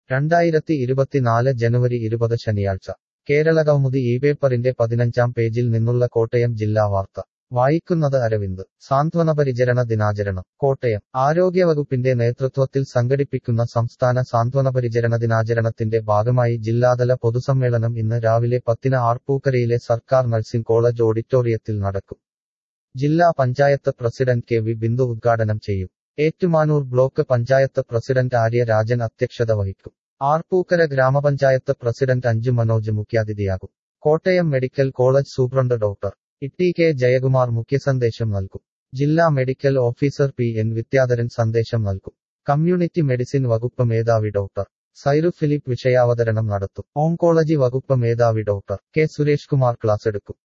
രണ്ടായിരത്തി ഇരുപത്തിനാല് ജനുവരി ഇരുപത് ശനിയാഴ്ച കേരളകൗമുദി ഈ പേപ്പറിന്റെ പതിനഞ്ചാം പേജിൽ നിന്നുള്ള കോട്ടയം ജില്ലാ വാർത്ത വായിക്കുന്നത് അരവിന്ദ് സാന്ത്വന പരിചരണ ദിനാചരണം കോട്ടയം ആരോഗ്യവകുപ്പിന്റെ നേതൃത്വത്തിൽ സംഘടിപ്പിക്കുന്ന സംസ്ഥാന സാന്ത്വന പരിചരണ ദിനാചരണത്തിന്റെ ഭാഗമായി ജില്ലാതല പൊതുസമ്മേളനം ഇന്ന് രാവിലെ പത്തിന് ആർപ്പൂക്കരയിലെ സർക്കാർ നഴ്സിംഗ് കോളേജ് ഓഡിറ്റോറിയത്തിൽ നടക്കും ജില്ലാ panchayat president K V Bindu ഉദ്ഘാടനം ചെയ്യും ഏറ്റുമാനൂർ ബ്ലോക്ക് പഞ്ചായത്ത് പ്രസിഡന്റ് ആര്യ രാജൻ അധ്യക്ഷത വഹിക്കും ആർപ്പൂക്കര ഗ്രാമപഞ്ചായത്ത് പ്രസിഡന്റ് അഞ്ജു മനോജ് മുഖ്യാതിഥിയാകും Kottayam medical college superintendent doctor Itty K Jayakumar മുഖ്യസന്ദേശം നൽകും ജില്ലാ medical officer P N Vidyadharan സന്ദേശം നൽകും കമ്മ്യൂണിറ്റി മെഡിസിൻ വകുപ്പ് മേധാവി ഡോക്ടർ സൈറു ഫിലിപ്പ് വിഷയാവതരണം നടത്തും ഓങ്കോളജി വകുപ്പ് മേധാവി doctor K Suresh Kumar class എടുക്കും